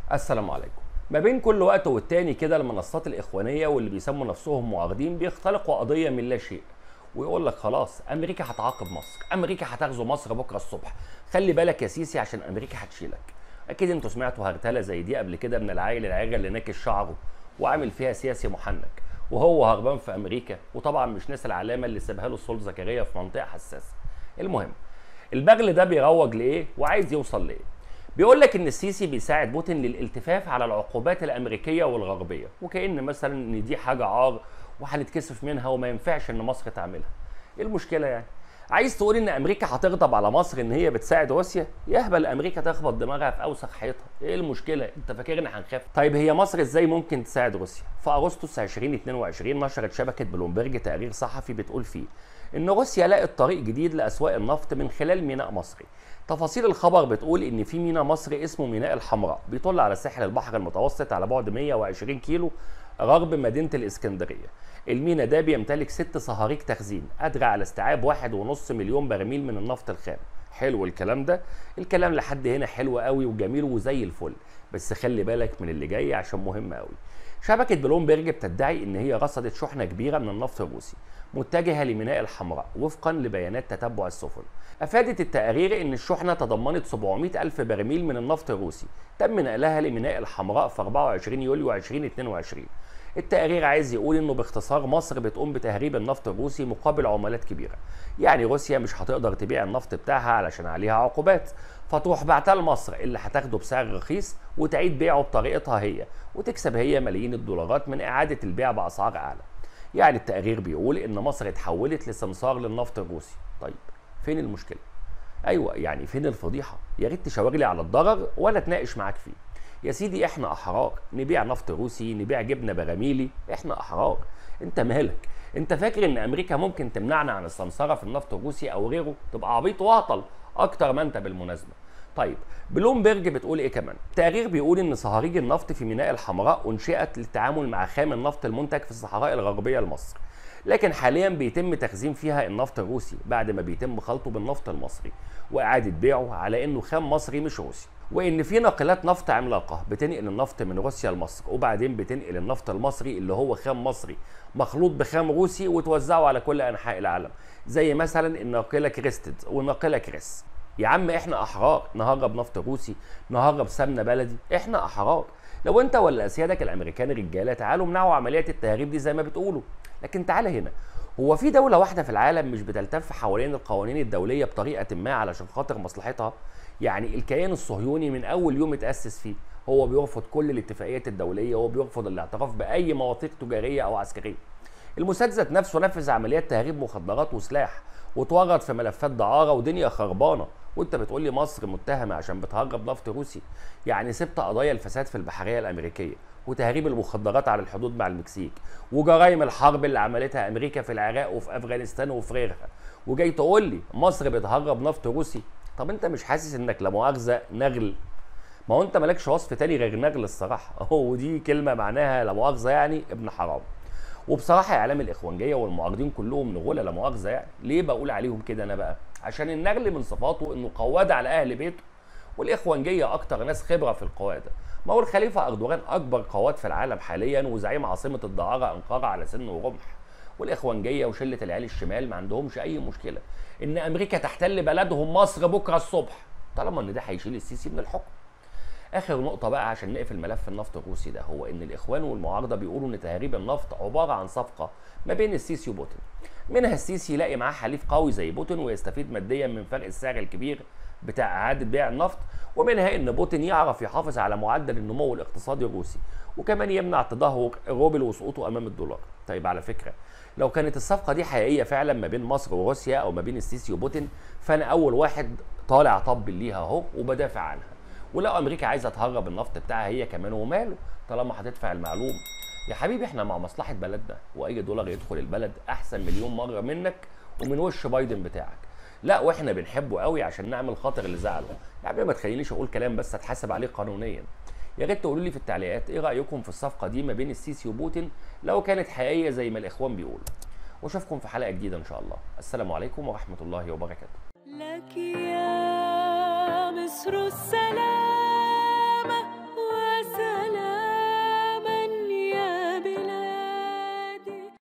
السلام عليكم ما بين كل وقت والتاني كده المنصات الإخوانية واللي بيسموا نفسهم معارضين بيختلقوا قضية من لا شيء ويقول لك خلاص أمريكا هتعاقب مصر أمريكا هتغزو مصر بكرة الصبح خلي بالك يا سيسي عشان أمريكا هتشيلك أكيد أنتوا سمعتوا هرتلة زي دي قبل كده من العيل العيرة اللي ناكش شعره وعامل فيها سياسي محنك وهو هربان في أمريكا وطبعا مش ناس العلامة اللي سابها له السول زكريا في منطقة حساسة المهم البغل ده بيروج لإيه وعايز يوصل لإيه بيقول لك ان السيسي بيساعد بوتين للالتفاف على العقوبات الامريكيه والغربيه وكان مثلا ان دي حاجه عار وهنتكسف منها وما ينفعش ان مصر تعملها ايه المشكله يعني عايز تقول ان امريكا هتغضب على مصر ان هي بتساعد روسيا يهبل امريكا تخبط دماغها في اوسخ حيطها ايه المشكله انت فاكر ان هنخاف طيب هي مصر ازاي ممكن تساعد روسيا في اغسطس 2022 نشرت شبكه بلومبرج تقرير صحفي بتقول فيه ان روسيا لقت طريق جديد لاسواق النفط من خلال ميناء مصري تفاصيل الخبر بتقول ان في ميناء مصري اسمه ميناء الحمراء بيطل على ساحل البحر المتوسط على بعد 120 كيلو غرب مدينه الاسكندريه الميناء ده بيمتلك ست صهاريج تخزين قادره على استيعاب واحد ونص مليون برميل من النفط الخام حلو الكلام ده الكلام لحد هنا حلو قوي وجميل وزي الفل بس خلي بالك من اللي جاي عشان مهم قوي شبكة بلومبرج بتدعي إن هي رصدت شحنة كبيرة من النفط الروسي متجهة لميناء الحمراء وفقا لبيانات تتبع السفن أفادت التقارير إن الشحنة تضمنت 700 ألف برميل من النفط الروسي تم نقلها لميناء الحمراء في 24 يوليو 2022 التقرير عايز يقول انه باختصار مصر بتقوم بتهريب النفط الروسي مقابل عملات كبيره يعني روسيا مش هتقدر تبيع النفط بتاعها علشان عليها عقوبات فتروح بعتها لمصر اللي هتاخده بسعر رخيص وتعيد بيعه بطريقتها هي وتكسب هي ملايين الدولارات من اعاده البيع باسعار اعلى يعني التقرير بيقول ان مصر اتحولت لسمسار للنفط الروسي طيب فين المشكله ايوه يعني فين الفضيحه يا ريت تشاور لي على الضرر ولا اتناقش معاك فيه يا سيدي احنا احرار نبيع نفط روسي نبيع جبنه براميلي احنا احرار انت مالك انت فاكر ان امريكا ممكن تمنعنا عن السمسره في النفط الروسي او غيره تبقى عبيط واعطل اكتر ما انت بالمناسبه طيب بلومبرج بتقول ايه كمان تقرير بيقول ان صهاريج النفط في ميناء الحمراء انشئت للتعامل مع خام النفط المنتج في الصحراء الغربيه لمصر لكن حاليا بيتم تخزين فيها النفط الروسي بعد ما بيتم خلطه بالنفط المصري واعاده بيعه على انه خام مصري مش روسي وان في ناقلات نفط عملاقه بتنقل النفط من روسيا لمصر وبعدين بتنقل النفط المصري اللي هو خام مصري مخلوط بخام روسي وتوزعه على كل انحاء العالم زي مثلا الناقله كريستد والناقله كريس يا عم احنا احرار نهرب نفط روسي نهرب سمنه بلدي احنا احرار لو انت ولا اسيادك الامريكان رجاله تعالوا امنعوا عمليات التهريب دي زي ما بتقولوا لكن تعالى هنا هو في دولة واحدة في العالم مش بتلتف حوالين القوانين الدولية بطريقة ما علشان خاطر مصلحتها؟ يعني الكيان الصهيوني من أول يوم اتأسس فيه هو بيرفض كل الاتفاقيات الدولية وهو بيرفض الاعتراف بأي مواثيق تجارية أو عسكرية. الموساد ذات نفسه نفذ عمليات تهريب مخدرات وسلاح واتورط في ملفات دعارة ودنيا خربانة وانت بتقول لي مصر متهمة عشان بتهرب نفط روسي يعني سبت قضايا الفساد في البحرية الأمريكية وتهريب المخدرات على الحدود مع المكسيك وجرائم الحرب اللي عملتها امريكا في العراق وفي افغانستان وفي غيرها وجاي تقول لي مصر بتهرب نفط روسي طب انت مش حاسس انك لا مؤاخذه نغل ما هو انت مالكش وصف تاني غير نغل الصراحه هو دي كلمه معناها لا مؤاخذه يعني ابن حرام وبصراحه اعلام الاخوانجيه والمعارضين كلهم نغله لا مؤاخذه يعني ليه بقول عليهم كده انا بقى عشان النغل من صفاته انه قواد على اهل بيته والاخوانجيه اكتر ناس خبره في القواده ما هو الخليفة أردوغان أكبر قواد في العالم حاليا وزعيم عاصمة الدعارة أنقرة على سن ورمح والإخوانجية وشلة العيال الشمال ما عندهمش أي مشكلة إن أمريكا تحتل بلدهم مصر بكرة الصبح طالما إن ده هيشيل السيسي من الحكم آخر نقطة بقى عشان نقفل ملف النفط الروسي ده هو إن الإخوان والمعارضة بيقولوا إن تهريب النفط عبارة عن صفقة ما بين السيسي وبوتين منها السيسي يلاقي معاه حليف قوي زي بوتين ويستفيد ماديا من فرق السعر الكبير بتاع اعاده بيع النفط ومنها ان بوتين يعرف يحافظ على معدل النمو الاقتصادي الروسي وكمان يمنع تدهور الروبل وسقوطه امام الدولار طيب على فكره لو كانت الصفقه دي حقيقيه فعلا ما بين مصر وروسيا او ما بين السيسي وبوتين فانا اول واحد طالع طبل ليها اهو وبدافع عنها ولو امريكا عايزه تهرب النفط بتاعها هي كمان وماله طالما هتدفع المعلوم يا حبيبي احنا مع مصلحه بلدنا واي دولار يدخل البلد احسن مليون مره منك ومن وش بايدن بتاعك لا واحنا بنحبه قوي عشان نعمل خاطر اللي زعله يعني ما تخلينيش اقول كلام بس اتحاسب عليه قانونيا يا ريت تقولوا لي في التعليقات ايه رايكم في الصفقه دي ما بين السيسي وبوتين لو كانت حقيقيه زي ما الاخوان بيقولوا واشوفكم في حلقه جديده ان شاء الله السلام عليكم ورحمه الله وبركاته لك يا مصر السلام